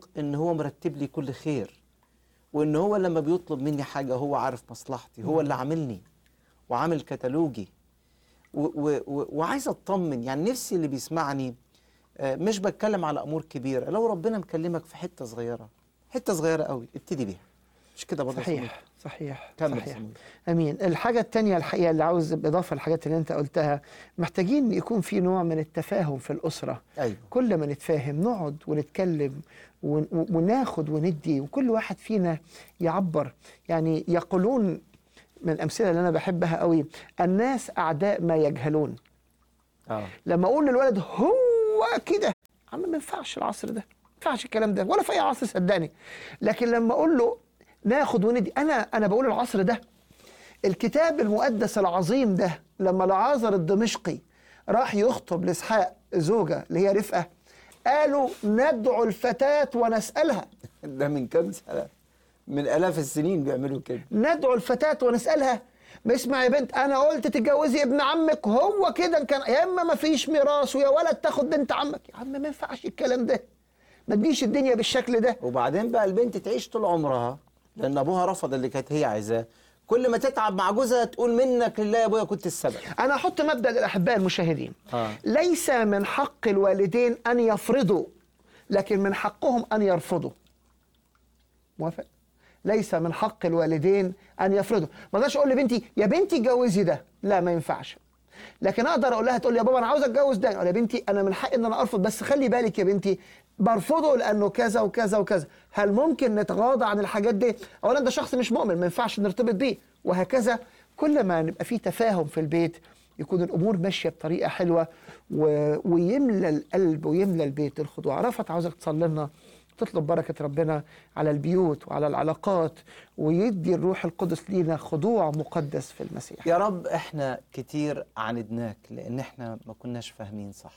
ان هو مرتب لي كل خير وان هو لما بيطلب مني حاجه هو عارف مصلحتي هو اللي عاملني وعامل كتالوجي و و و وعايز اطمن يعني نفسي اللي بيسمعني آه، مش بتكلم على امور كبيره لو ربنا مكلمك في حته صغيره حته صغيره قوي ابتدي بيها مش كده برضه يا سمير؟ صحيح صحيح كمل يا صحيح سمير. امين الحاجه الثانيه الحقيقه اللي عاوز بالاضافه للحاجات اللي انت قلتها محتاجين يكون في نوع من التفاهم في الاسره ايوه كل ما نتفاهم نقعد ونتكلم ون- وناخد وندي وكل واحد فينا يعبر يعني يقولون من الامثله اللي انا بحبها قوي الناس اعداء ما يجهلون اه لما اقول للولد هو كده عم ما ينفعش العصر ده ما ينفعش الكلام ده ولا في اي عصر صدقني لكن لما اقول له ناخد وندي انا انا بقول العصر ده الكتاب المقدس العظيم ده لما لعازر الدمشقي راح يخطب لاسحاق زوجه اللي هي رفقه قالوا ندعو الفتاه ونسالها ده من كام سنه من الاف السنين بيعملوا كده ندعو الفتاة ونسألها ما اسمع يا بنت أنا قلت تتجوزي ابن عمك هو كده إن كان يا إما ما فيش ميراث ويا ولد تاخد بنت عمك يا عم ما ينفعش الكلام ده ما تجيش الدنيا بالشكل ده وبعدين بقى البنت تعيش طول عمرها لان ابوها رفض اللي كانت هي عايزاه كل ما تتعب مع جوزها تقول منك لله يا ابويا كنت السبب أنا أحط مبدأ للأحباء المشاهدين آه. ليس من حق الوالدين أن يفرضوا لكن من حقهم أن يرفضوا موافق؟ ليس من حق الوالدين أن يفرضوا ما اقدرش أقول لبنتي يا بنتي اتجوزي ده لا ما ينفعش لكن اقدر اقول لها تقول لي يا بابا انا عاوز اتجوز ده اقول يا بنتي انا من حقي ان انا ارفض بس خلي بالك يا بنتي برفضه لانه كذا وكذا وكذا هل ممكن نتغاضى عن الحاجات دي اولا ده شخص مش مؤمن ما ينفعش نرتبط بيه وهكذا كل ما نبقى في تفاهم في البيت يكون الامور ماشيه بطريقه حلوه و... ويملى القلب ويملى البيت الخضوع رفعت عاوزك تصلي لنا تطلب بركة ربنا على البيوت وعلى العلاقات ويدي الروح القدس لينا خضوع مقدس في المسيح يا رب احنا كتير عاندناك لان احنا ما كناش فاهمين صح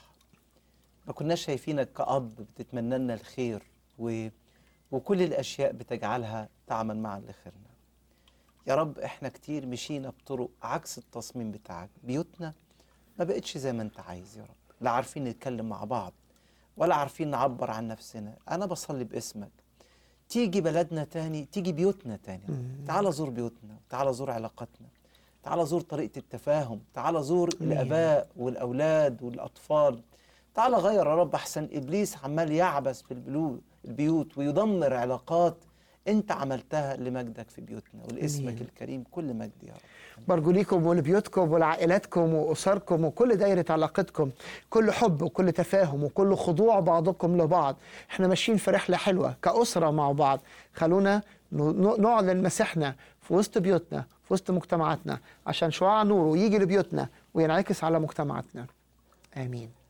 ما كناش شايفينك كأب بتتمنى لنا الخير و... وكل الاشياء بتجعلها تعمل معا لخيرنا يا رب احنا كتير مشينا بطرق عكس التصميم بتاعك بيوتنا ما بقتش زي ما انت عايز يا رب لا عارفين نتكلم مع بعض ولا عارفين نعبر عن نفسنا انا بصلي باسمك تيجي بلدنا تاني تيجي بيوتنا تاني تعال زور بيوتنا تعال زور علاقاتنا تعال زور طريقة التفاهم تعال زور الآباء والأولاد والأطفال تعال غير يا رب أحسن إبليس عمال يعبث في البلو- البيوت ويدمر علاقات أنت عملتها لمجدك في بيوتنا ولاسمك الكريم كل مجد يا رب برجو ليكم ولبيوتكم ولعائلاتكم وأسركم وكل دايرة علاقتكم كل حب وكل تفاهم وكل خضوع بعضكم لبعض احنا ماشيين في رحلة حلوة كأسرة مع بعض خلونا ن- ن- نعلن مسيحنا في وسط بيوتنا في وسط مجتمعاتنا عشان شعاع نوره يجي لبيوتنا وينعكس على مجتمعاتنا آمين